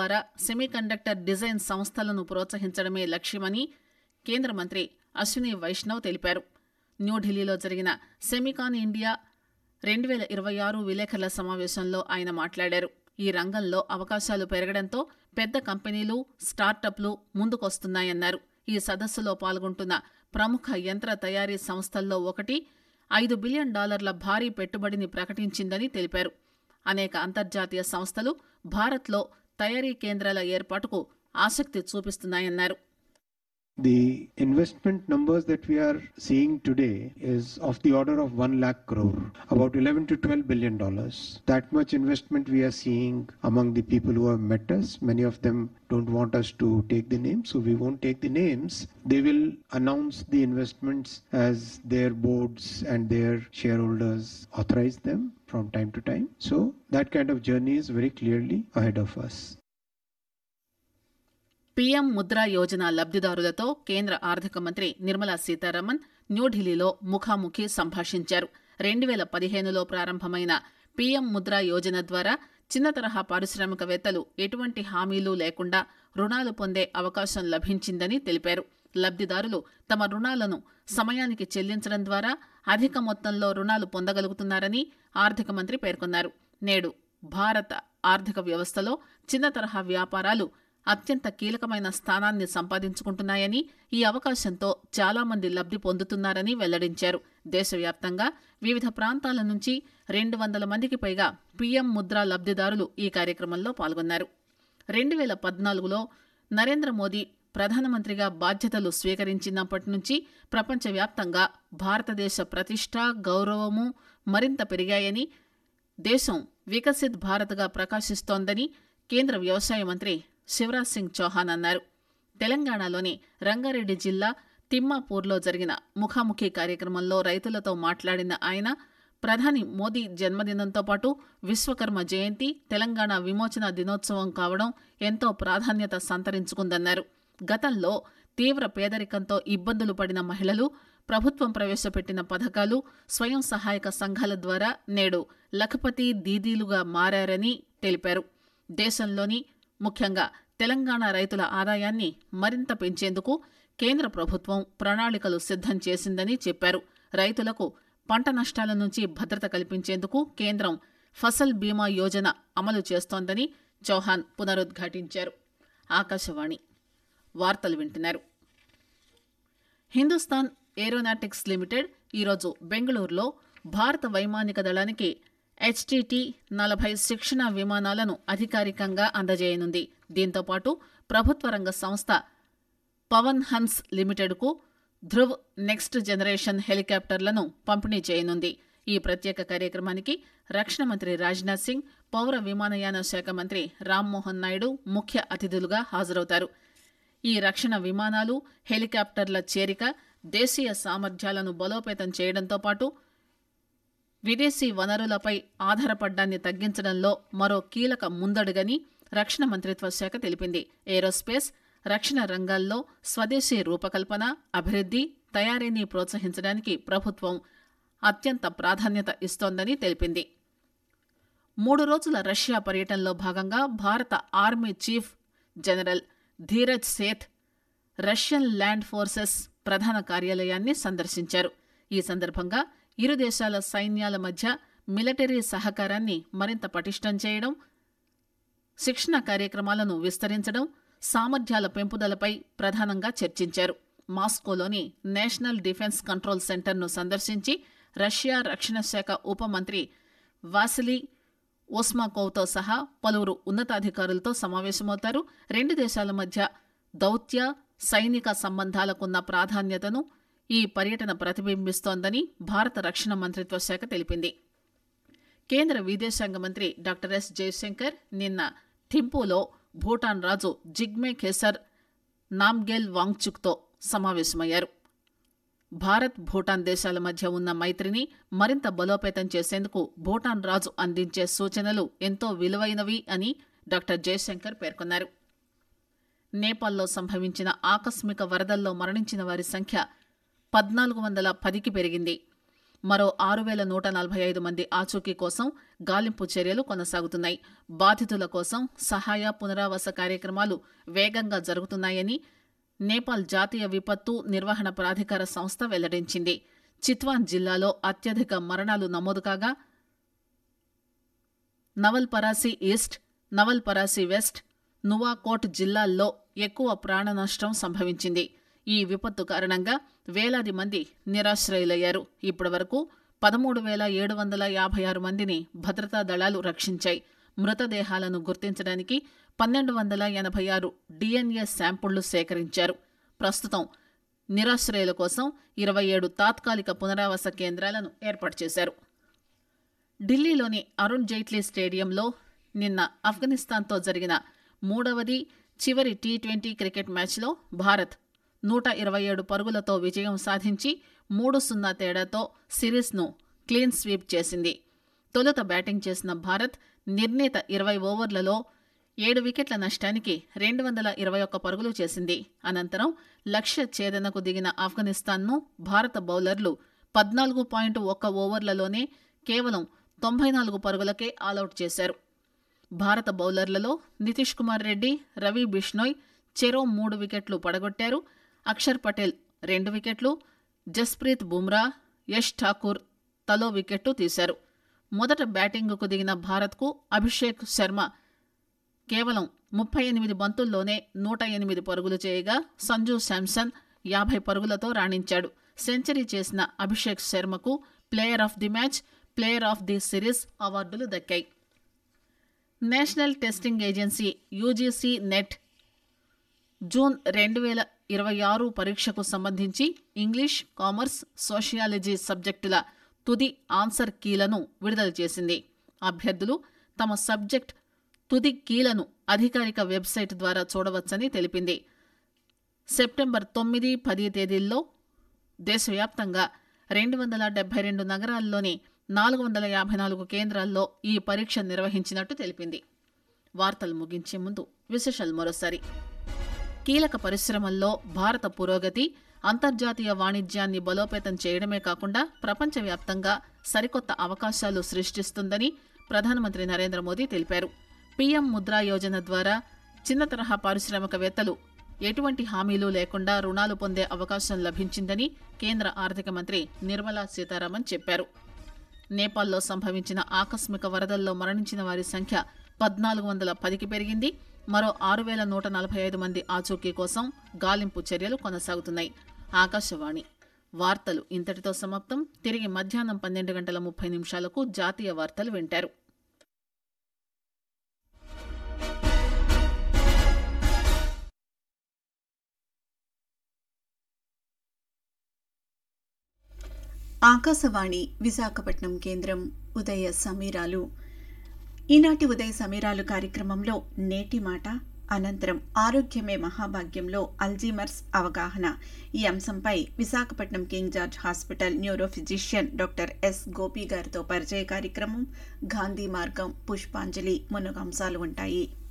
ద్వారా semiconductor design సంస్థలను ప్రోత్సహించడమే లక్ష్యమని కేంద్ర మంత్రి అశ్విని వైష్ణవ్ తెలిపారు న్యూఢిల్లీలో జరిగిన సెమికాన్ ఇండియా రెండు వేల ఇరవై ఆరు విలేకరుల సమావేశంలో ఆయన మాట్లాడారు ఈ రంగంలో అవకాశాలు పెరగడంతో పెద్ద కంపెనీలు స్టార్టప్లు ముందుకొస్తున్నాయన్నారు ఈ సదస్సులో పాల్గొంటున్న ప్రముఖ యంత్ర తయారీ సంస్థల్లో ఒకటి ఐదు బిలియన్ డాలర్ల భారీ పెట్టుబడిని ప్రకటించిందని తెలిపారు అనేక అంతర్జాతీయ సంస్థలు భారత్లో తయారీ కేంద్రాల ఏర్పాటుకు ఆసక్తి చూపిస్తున్నాయన్నారు The investment numbers that we are seeing today is of the order of 1 lakh crore, about 11 to 12 billion dollars. That much investment we are seeing among the people who have met us. Many of them don't want us to take the names, so we won't take the names. They will announce the investments as their boards and their shareholders authorize them from time to time. So that kind of journey is very clearly ahead of us. PM Mudra Yojana లబ్దిదారులతో కేంద్ర ఆర్థిక మంత్రి నిర్మలా సీతారామన్ న్యూఢిల్లీలో ముఖాముఖి సంభాషించారు రెండు వేల పదిహేనులో ప్రారంభమైన పీఎం ముద్రా యోజన ద్వారా చిన్న తరహా పారిశ్రామికవేత్తలు ఎటువంటి హామీలు లేకుండా రుణాలు పొందే అవకాశం లభించిందని తెలిపారు లబ్దిదారులు తమ రుణాలను సమయానికి చెల్లించడం ద్వారా అధిక మొత్తంలో రుణాలు పొందగలుగుతున్నారని ఆర్థిక మంత్రి పేర్కొన్నారు నేడు భారత ఆర్థిక వ్యవస్థలో చిన్న తరహా వ్యాపారాలు అత్యంత కీలకమైన స్థానాన్ని సంపాదించుకుంటున్నాయని ఈ అవకాశంతో చాలా మంది లబ్ధి పొందుతున్నారని వెల్లడించారు దేశవ్యాప్తంగా వివిధ ప్రాంతాల నుంచి రెండు వందల మందికి పైగా పీఎం ముద్రా లబ్దిదారులు ఈ కార్యక్రమంలో పాల్గొన్నారు రెండు వేల పద్నాలుగులో నరేంద్ర మోదీ ప్రధానమంత్రిగా బాధ్యతలు స్వీకరించినప్పటి నుంచి ప్రపంచవ్యాప్తంగా భారతదేశ ప్రతిష్ట గౌరవము మరింత పెరిగాయని దేశం వికసిత్ భారత్గా ప్రకాశిస్తోందని కేంద్ర వ్యవసాయ మంత్రి శివరాజ్ సింగ్ చౌహాన్ అన్నారు తెలంగాణలోని రంగారెడ్డి జిల్లా తిమ్మాపూర్లో జరిగిన ముఖాముఖి కార్యక్రమంలో రైతులతో మాట్లాడిన ఆయన ప్రధాని మోదీ జన్మదినంతో పాటు విశ్వకర్మ జయంతి తెలంగాణ విమోచన దినోత్సవం కావడం ఎంతో ప్రాధాన్యత సంతరించుకుందన్నారు గతంలో తీవ్ర పేదరికంతో ఇబ్బందులు పడిన మహిళలు ప్రభుత్వం ప్రవేశపెట్టిన పథకాలు స్వయం సహాయక సంఘాల ద్వారా నేడు లఖపతి దీదీలుగా మారారని తెలిపారు దేశంలోని ముఖ్యంగా తెలంగాణ రైతుల ఆదాయాన్ని మరింత పెంచేందుకు కేంద్ర ప్రభుత్వం ప్రణాళికలు సిద్ధం చేసిందని చెప్పారు రైతులకు పంట నష్టాల నుంచి భద్రత కల్పించేందుకు కేంద్రం ఫసల్ బీమా యోజన అమలు చేస్తోందని చౌహాన్ పునరుద్ఘాటించారు ఆకాశవాణి వార్తలు వింటున్నారు హిందుస్థాన్ ఏరోనాటిక్స్ లిమిటెడ్ ఈరోజు బెంగళూరులో భారత వైమానిక దళానికి హెచ్టిటి నలభై శిక్షణ విమానాలను అధికారికంగా అందజేయనుంది దీంతో పాటు ప్రభుత్వ రంగ సంస్థ పవన్ హన్స్ లిమిటెడ్కు ధృవ్ నెక్స్ట్ జనరేషన్ హెలికాప్టర్లను పంపిణీ చేయనుంది ఈ ప్రత్యేక కార్యక్రమానికి రక్షణ మంత్రి రాజ్నాథ్ సింగ్ పౌర విమానయాన శాఖ మంత్రి రామ్మోహన్ నాయుడు ముఖ్య అతిథులుగా హాజరవుతారు ఈ రక్షణ విమానాలు హెలికాప్టర్ల చేరిక దేశీయ సామర్థ్యాలను బలోపేతం చేయడంతో పాటు విదేశీ వనరులపై ఆధారపడ్డాన్ని తగ్గించడంలో మరో కీలక ముందడుగని రక్షణ మంత్రిత్వ శాఖ తెలిపింది ఏరోస్పేస్ రక్షణ రంగాల్లో స్వదేశీ రూపకల్పన అభివృద్ధి తయారీని ప్రోత్సహించడానికి ప్రభుత్వం అత్యంత ప్రాధాన్యత ఇస్తోందని తెలిపింది మూడు రోజుల రష్యా పర్యటనలో భాగంగా భారత army chief general Dheeraj Seth Russian land forces ప్రధాన కార్యాలయాన్ని సందర్శించారు ఈ సందర్భంగా ఇరు దేశాల సైన్యాల మధ్య మిలిటరీ సహకారాన్ని మరింత పటిష్టం చేయడం శిక్షణ కార్యక్రమాలను విస్తరించడం సామర్థ్యాల పెంపుదలపై ప్రధానంగా చర్చించారు మాస్కోలోని నేషనల్ డిఫెన్స్ కంట్రోల్ సెంటర్ను సందర్శించి రష్యా రక్షణ శాఖ ఉప మంత్రి వాసిలీ ఓస్మాకోవ్తో సహా పలువురు ఉన్నతాధికారులతో సమావేశమవుతారు రెండు దేశాల మధ్య దౌత్య సైనిక సంబంధాలకున్న ప్రాధాన్యతను ఈ పర్యటన ప్రతిబింబిస్తోందని భారత రక్షణ మంత్రిత్వ శాఖ తెలిపింది కేంద్ర విదేశాంగ మంత్రి డాక్టర్ ఎస్ జయశంకర్ నిన్న థింపూలో భూటాన్ రాజు జిగ్మే ఖేసర్ నామ్గెల్ వాంగ్చుక్తో సమావేశమయ్యారు భారత్ భూటాన్ దేశాల మధ్య ఉన్న మైత్రిని మరింత బలోపేతం చేసేందుకు భూటాన్ రాజు అందించే సూచనలు ఎంతో విలువైనవి అని డాక్టర్ జయశంకర్ పేర్కొన్నారు నేపాల్లో సంభవించిన ఆకస్మిక వరదల్లో మరణించిన వారి సంఖ్య పద్నాలుగు వందల పదికి పెరిగింది మరో ఆరు వేల నూట నలభై ఐదు మంది ఆచూకీ కోసం గాలింపు చర్యలు కొనసాగుతున్నాయి బాధితుల కోసం సహాయ పునరావాస కార్యక్రమాలు వేగంగా జరుగుతున్నాయని నేపాల్ జాతీయ విపత్తు నిర్వహణ ప్రాధికార సంస్థ వెల్లడించింది చిత్వాన్ జిల్లాలో అత్యధిక మరణాలు నమోదు కాగా Nawalparasi East Nawalparasi West Nuwakot జిల్లాల్లో ఎక్కువ ప్రాణ నష్టం సంభవించింది ఈ విపత్తు కారణంగా వేలాది మంది నిరాశ్రయులయ్యారు ఇప్పటి వరకు పదమూడు వేల ఏడు వందల యాభై ఆరు మందిని భద్రతా దళాలు రక్షించాయి మృతదేహాలను గుర్తించడానికి పన్నెండు వందల ఎనభై ఆరు డిఎన్ఏ శాంపుళ్లు సేకరించారు ప్రస్తుతం నిరాశ్రయుల కోసం ఇరవై ఏడు తాత్కాలిక పునరావాస కేంద్రాలను ఏర్పాటు చేశారు ఢిల్లీలోని అరుణ్ జైట్లీ స్టేడియంలో నిన్న ఆఫ్ఘనిస్తాన్తో జరిగిన మూడవది చివరి టీ ట్వంటీ క్రికెట్ మ్యాచ్లో భారత్ నూట ఇరవై ఏడు పరుగులతో విజయం సాధించి మూడు సున్నా తేడాతో సిరీస్ను క్లీన్ స్వీప్ చేసింది తొలుత బ్యాటింగ్ చేసిన భారత్ నిర్ణీత ఇరవై ఓవర్లలో ఏడు వికెట్ల నష్టానికి రెండు వందల ఇరవై ఒక్క పరుగులు చేసింది అనంతరం లక్ష్య ఛేదనకు దిగిన ఆఫ్ఘనిస్తాన్ను భారత బౌలర్లు పద్నాలుగు పాయింట్ ఒక్క ఓవర్లలోనే కేవలం తొంభై నాలుగు పరుగులకే ఆలౌట్ చేశారు భారత బౌలర్లలో నితీష్ కుమార్ రెడ్డి రవి బిష్నోయ్ చెరో మూడు వికెట్లు పడగొట్టారు అక్షర్ పటేల్ రెండు వికెట్లు జస్ప్రీత్ బుమ్రా యష్ ఠాకూర్ తలో వికెట్టు తీశారు మొదట బ్యాటింగుకు దిగిన భారత్కు అభిషేక్ శర్మ కేవలం ముప్పై ఎనిమిది బంతుల్లోనే నూట ఎనిమిది పరుగులు చేయగా సంజు శాంసన్ యాభై పరుగులతో రాణించాడు సెంచరీ చేసిన అభిషేక్ శర్మకు player of the match player of the series అవార్డులు దక్కాయి national testing agency UGC NET June రెండు వేల ఇరవై ఆరు పరీక్షకు సంబంధించి ఇంగ్లీష్ కామర్స్ సోషియాలజీ సబ్జెక్టుల తుది ఆన్సర్ కీలను విడుదల చేసింది అభ్యర్థులు తమ సబ్జెక్ట్ తుది కీలను అధికారిక వెబ్సైట్ ద్వారా చూడవచ్చని తెలిపింది సెప్టెంబర్ తొమ్మిది పది తేదీల్లో దేశవ్యాప్తంగా రెండు వందల డెబ్బై రెండు నగరాల్లోని నాలుగు వందల యాభై నాలుగు కేంద్రాల్లో ఈ పరీక్ష నిర్వహించినట్టు తెలిపింది వార్తలు ముగించే ముందు విశేషాలు మరోసారి కీలక పరిశ్రమల్లో భారత పురోగతి అంతర్జాతీయ వాణిజ్యాన్ని బలోపేతం చేయడమే కాకుండా ప్రపంచవ్యాప్తంగా సరికొత్త అవకాశాలు సృష్టిస్తుందని ప్రధానమంత్రి నరేంద్ర మోదీ తెలిపారు పీఎం ముద్రా యోజన ద్వారా చిన్న తరహా పారిశ్రామికవేత్తలు ఎటువంటి హామీలు లేకుండా రుణాలు పొందే అవకాశం లభించిందని కేంద్ర ఆర్థిక మంత్రి నిర్మలా సీతారామన్ చెప్పారు నేపాల్లో సంభవించిన ఆకస్మిక వరదల్లో మరణించిన వారి సంఖ్య పద్నాలుగు వందల పదికి పెరిగింది మరో ఆరు వేల నూట నలభై ఐదు మంది ఆచూకీ కోసం గాలింపు చర్యలు కొనసాగుతున్నాయి ఆకాశవాణి వార్తలు ఇంతటితో సమాప్తం తిరిగి మధ్యాహ్నం పన్నెండు గంటల ముప్పై నిమిషాలకు జాతీయ వార్తలు వింటారు ఆకాశవాణి విశాఖపట్నం కేంద్రం ఉదయ సమీరాలు ఈనాటి ఉదయ సమీరాలు కార్యక్రమంలో నేటి మాట అనంతరం ఆరోగ్యమే మహాభాగ్యంలో అల్జీమర్స్ అవగాహన ఈ అంశంపై Visakhapatnam King George hospital neuro physician doctor S Gopi గారితో పరిచయ కార్యక్రమం గాంధీ మార్గం పుష్పాంజలి మున్నగు అంశాలు ఉంటాయి